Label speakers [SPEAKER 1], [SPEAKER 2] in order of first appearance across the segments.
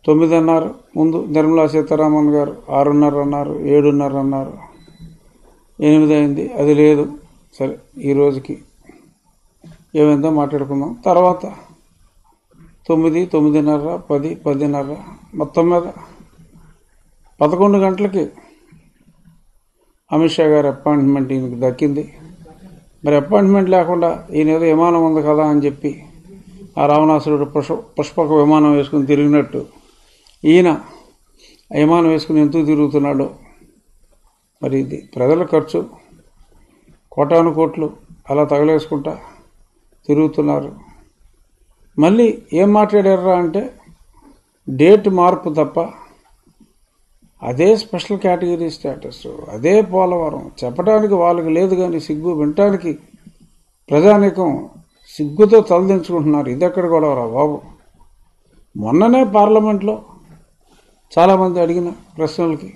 [SPEAKER 1] తొమ్మిది అన్నారు ముందు నిర్మలా సీతారామన్ గారు ఆరున్నర అన్నారు ఏడున్నర అన్నారు ఎనిమిది అయింది అది లేదు సరే ఈ రోజుకి ఏమైందో మాట్లాడుకుందాం తర్వాత తొమ్మిది తొమ్మిదిన్నర పది పదిన్నర మొత్తం మీద పదకొండు గంటలకి అమిత్ షా గారి అపాయింట్మెంట్ ఈయనకు దక్కింది మరి అపాయింట్మెంట్ లేకుండా ఈయన ఏదో విమానం ఉంది కదా అని చెప్పి ఆ రావణాసురుడు పుష్ప పుష్పక విమానం వేసుకుని తిరిగినట్టు ఈయన ఆ విమానం వేసుకుని ఎందుకు తిరుగుతున్నాడో మరి ఇది ప్రజల ఖర్చు కోటాను కోట్లు అలా తగలేసుకుంటా తిరుగుతున్నారు మళ్ళీ ఏం మాట్లాడారా అంటే డేట్ మార్పు తప్ప అదే స్పెషల్ కేటగిరీ స్టేటస్ అదే పోలవరం చెప్పడానికి వాళ్ళకి లేదు కానీ సిగ్గు వినటానికి ప్రజానీకం సిగ్గుతో తలదించుకుంటున్నారు ఇది ఎక్కడ గొడవరా బాబు మొన్ననే పార్లమెంట్లో చాలామంది అడిగిన ప్రశ్నలకి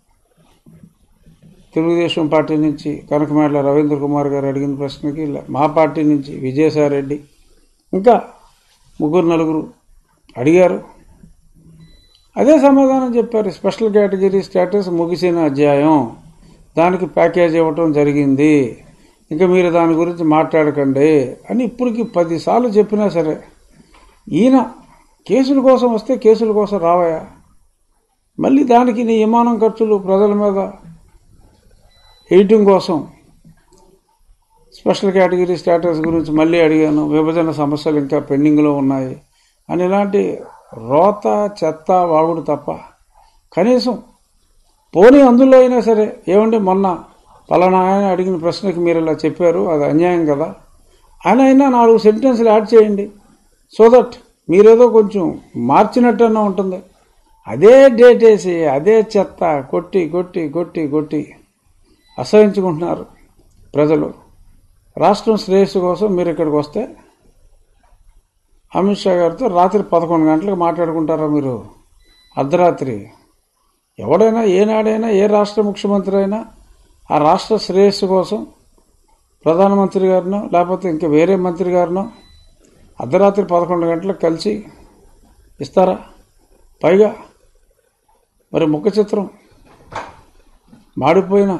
[SPEAKER 1] తెలుగుదేశం పార్టీ నుంచి కనకమేళ్ల రవీంద్ర కుమార్ గారు అడిగిన ప్రశ్నకి ఇలా మా పార్టీ నుంచి విజయసాయిరెడ్డి ఇంకా ముగ్గురు నలుగురు అడిగారు అదే సమాధానం చెప్పారు స్పెషల్ కేటగిరీ స్టేటస్ ముగిసిన అధ్యాయం దానికి ప్యాకేజ్ ఇవ్వటం జరిగింది ఇంకా మీరు దాని గురించి మాట్లాడకండి అని ఇప్పటికి పదిసార్లు చెప్పినా సరే ఈయన కేసుల కోసం వస్తే కేసుల కోసం రావయా మళ్ళీ దానికి నీ విమానం ఖర్చులు ప్రజల మీద వేయటం కోసం స్పెషల్ కేటగిరీ స్టేటస్ గురించి మళ్ళీ అడిగాను విభజన సమస్యలు ఇంకా పెండింగ్లో ఉన్నాయి అని ఇలాంటి రోత చెత్త వాగుడు తప్ప కనీసం పోనీ అందులో అయినా సరే ఏమంటే మొన్న పలానా ఆయన అడిగిన ప్రశ్నకి మీరు ఇలా చెప్పారు అది అన్యాయం కదా ఆయన అయినా నాలుగు సెంటెన్స్లు యాడ్ చేయండి సో దట్ మీరేదో కొంచెం మార్చినట్టన్నా ఉంటుంది అదే డేట్ వేసి అదే చెత్త కొట్టి కొట్టి కొట్టి కొట్టి అసహించుకుంటున్నారు ప్రజలు రాష్ట్రం శ్రేయస్సు కోసం మీరు ఇక్కడికి వస్తే అమిత్ షా గారితో రాత్రి పదకొండు గంటలకు మాట్లాడుకుంటారా మీరు అర్ధరాత్రి ఎవడైనా ఏనాడైనా ఏ రాష్ట్ర ముఖ్యమంత్రి అయినా ఆ రాష్ట్ర శ్రేయస్సు కోసం ప్రధానమంత్రి గారినో లేకపోతే ఇంకా వేరే మంత్రి గారినో అర్ధరాత్రి పదకొండు గంటలకు కలిసి ఇస్తారా పైగా మరి ముఖ చిత్రం మాడిపోయిన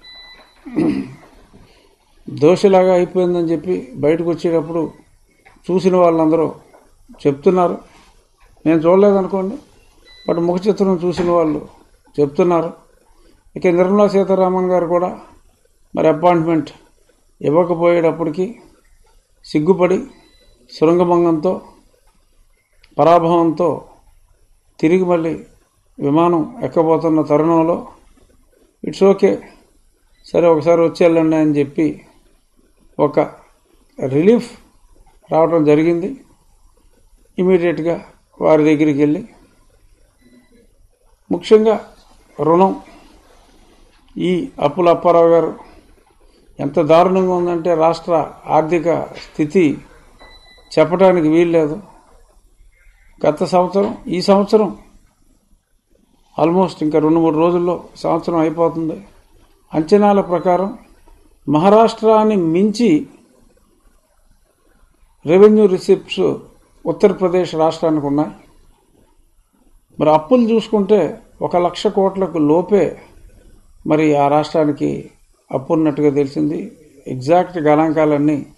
[SPEAKER 1] దోషలాగా అయిపోయిందని చెప్పి బయటకు వచ్చేటప్పుడు చూసిన వాళ్ళందరూ చెప్తున్నారు నేను చూడలేదనుకోండి బట్ ముఖ చిత్రం చూసిన వాళ్ళు చెప్తున్నారు ఇక నిర్మలా సీతారామన్ గారు కూడా మరి అపాయింట్మెంట్ ఇవ్వకపోయేటప్పటికి సిగ్గుపడి శృంగభంగంతో పరాభవంతో తిరిగి మళ్ళీ విమానం ఎక్కబోతున్న తరుణంలో ఇట్స్ ఓకే సరే ఒకసారి వచ్చి వెళ్ళండి అని చెప్పి ఒక రిలీఫ్ రావడం జరిగింది ఇమీడియట్గా వారి దగ్గరికి వెళ్ళి ముఖ్యంగా రుణం ఈ అప్పుల అప్పారావు గారు ఎంత దారుణంగా ఉందంటే రాష్ట్ర ఆర్థిక స్థితి చెప్పడానికి వీల్లేదు గత సంవత్సరం ఈ సంవత్సరం ఆల్మోస్ట్ ఇంకా రెండు మూడు రోజుల్లో సంవత్సరం అయిపోతుంది అంచనాల ప్రకారం మహారాష్ట్రాన్ని మించి రెవెన్యూ రిసిప్ట్స్ ఉత్తరప్రదేశ్ రాష్ట్రానికి ఉన్నాయి మరి అప్పులు చూసుకుంటే ఒక లక్ష కోట్లకు లోపే మరి ఆ రాష్ట్రానికి అప్పు ఉన్నట్టుగా తెలిసింది ఎగ్జాక్ట్ గణాంకాలన్నీ